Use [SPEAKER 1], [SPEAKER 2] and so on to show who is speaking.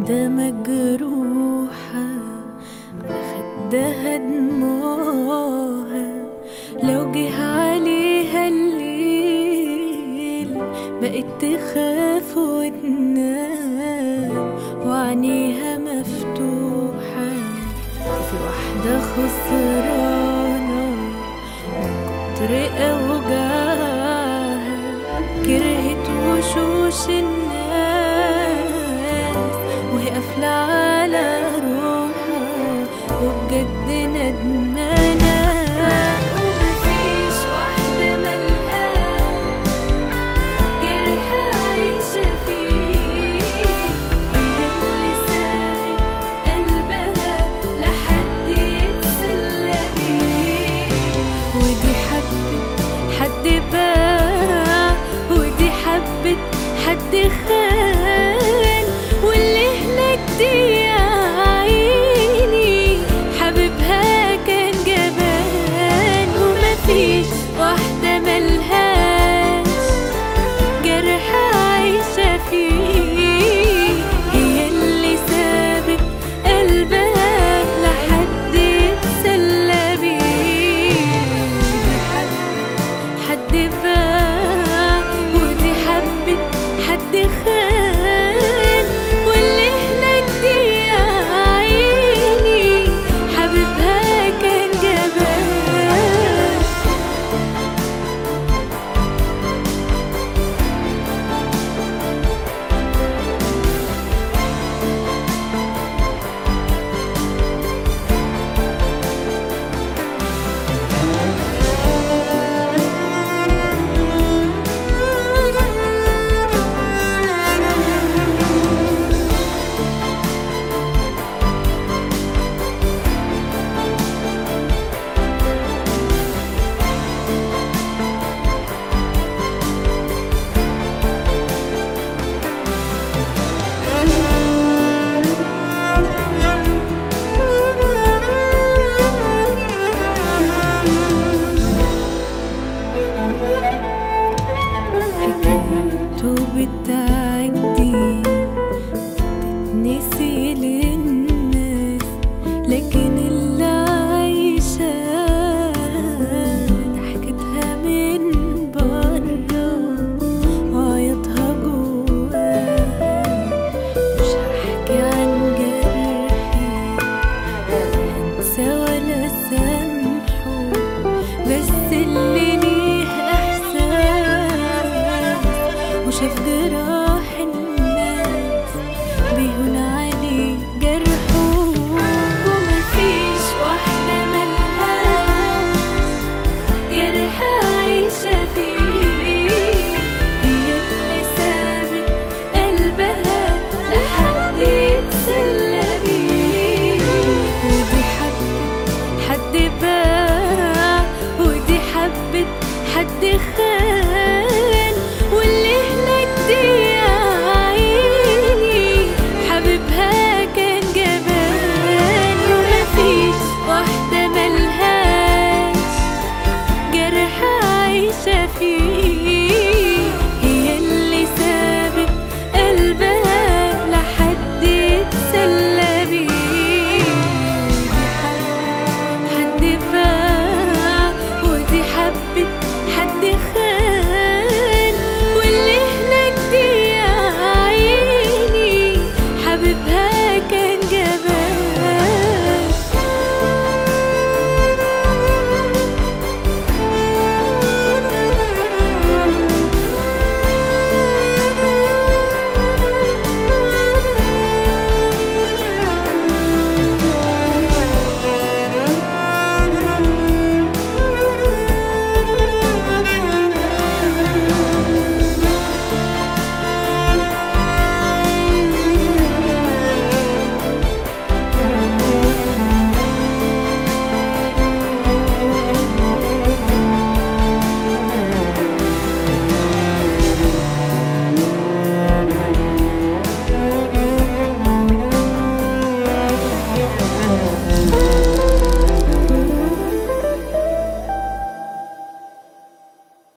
[SPEAKER 1] واحدة مجروحة خدها دموعها لو جه عليها الليل بقت تخاف وتنام وعينيها مفتوحة في واحدة خسرانة من كتر أوجاعها كرهت وشوش الناس وهي قافلة على روحها وبجد ندمانة ومفيش واحدة ملقاش جرح عايشة فيه هي اللي سابت قلبها لحد يتسلى بيه ودي حبت حد باع ودي حبت حد خان واللي هناك دي يا عيني حبيبها كان جبان ومفيش واحدة ملهاش جرح عايشة فيه هي اللي سابت قلبها لحد يتسلى بيه دي حبت حد باع ودي حبت حد خان واللي هناك دي يا عيني حبيبها كان جبان حكايته بتعدي تتنسي للناس لكن اللي عايشة ضحكتها من بره وعيطها جواها مش هحكي عن جرحي ولا هنسى ولا سامحه بس اللي ليه احساس وشاف جراح